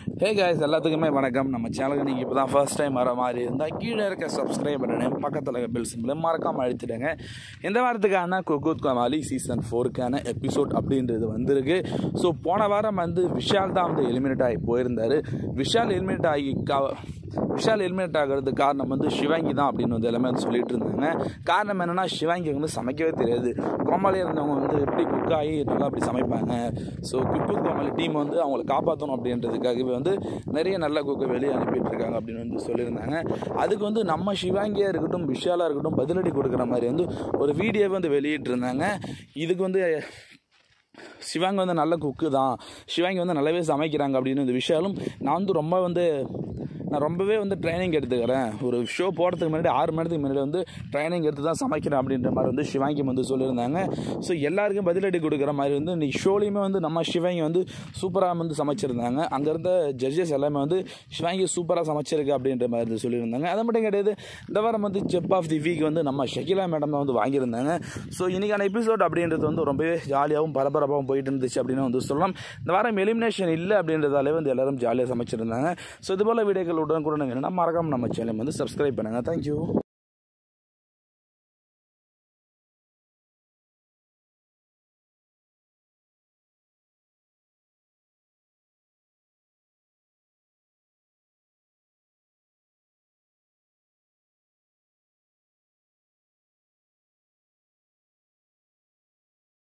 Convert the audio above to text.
ஹே guys எல்லாத்துக்குமே வணக்கம் நம்ம சேனலுக்கு நீங்கள் இப்போ தான் ஃபர்ஸ்ட் டைம் வர மாதிரி இருந்தால் கீழே இருக்க சப்ஸ்கிரைப் பண்ணணும் பக்கத்தில் இருக்க பெல் சிம்பிளை மறக்காமல் அழுத்திடுங்க இந்த வாரத்துக்கான குக்கூத் கமாலி சீசன் ஃபோருக்கான எபிசோட் அப்படின்றது வந்திருக்கு ஸோ போன வாரம் வந்து விஷால் தான் வந்து எலிமினேட் ஆகி போயிருந்தார் விஷால் எலிமினேட் ஆகி கா விஷால் எலிமினேட் ஆகிறதுக்கு காரணம் வந்து சிவாங்கி தான் அப்படின்னு வந்து எல்லாமே வந்து சொல்லிட்டு இருந்தாங்க காரணம் என்னென்னா சிவாங்கி வந்து சமைக்கவே தெரியாது கோமாளியாக இருந்தவங்க வந்து எப்படி குக் ஆகி நல்லா அப்படி சமைப்பாங்க ஸோ குக்கு கோமாளி டீம் வந்து அவங்களை காப்பாற்றணும் அப்படின்றதுக்காகவே வந்து நிறைய நல்ல குக்கை வெளியே அனுப்பிட்டு இருக்காங்க அப்படின்னு வந்து சொல்லியிருந்தாங்க அதுக்கு வந்து நம்ம சிவாங்கியாக இருக்கட்டும் விஷாலாக இருக்கட்டும் பதிலடி கொடுக்குற மாதிரி வந்து ஒரு வீடியோவை வந்து வெளியிட்டிருந்தாங்க இதுக்கு வந்து சிவாங்கி வந்து நல்ல குக்கு தான் சிவாங்கி வந்து நல்லாவே சமைக்கிறாங்க அப்படின்னு இந்த விஷயம் நான் வந்து ரொம்ப வந்து நான் ரொம்பவே வந்து ட்ரைனிங் எடுத்துக்கிறேன் ஒரு ஷோ போடுறதுக்கு முன்னாடி ஆறு மணி நேரத்துக்கு முன்னாடி வந்து ட்ரைனிங் எடுத்து தான் சமைக்கிறேன் அப்படின்ற மாதிரி வந்து சிவாங்கி வந்து சொல்லியிருந்தாங்க ஸோ எல்லாருக்கும் பதிலடி கொடுக்குற மாதிரி வந்து இன்னைக்கு ஷோலையுமே வந்து நம்ம சிவாங்கி வந்து சூப்பராக வந்து சமைச்சிருந்தாங்க அங்கே இருந்த ஜட்ஜஸ் எல்லாமே வந்து சிவாங்கி சூப்பராக சமைச்சிருக்கு அப்படின்ற மாதிரி வந்து சொல்லியிருந்தாங்க அது மட்டும் கிடையாது இந்த வாரம் வந்து செப் ஆஃப் தி வீக் வந்து நம்ம ஷகிலா மேடம் தான் வந்து வாங்கியிருந்தாங்க ஸோ இன்றைக்கான எபிசோட் அப்படின்றது வந்து ரொம்பவே ஜாலியாகவும் பரபரப்பாகவும் போயிட்டு இருந்துச்சு அப்படின்னு வந்து சொல்லலாம் இந்த வாரம் எலிமினேஷன் இல்லை அப்படின்றதாலே வந்து எல்லாரும் ஜாலியாக சமைச்சிருந்தாங்க ஸோ இது போல் வீடியோக்கள் உடனுக்குடன் வேணும்னா மறக்காம நம்ம சேனல் வந்து சப்ஸ்கிரைப் பண்ணுங்கள் தேங்க்யூ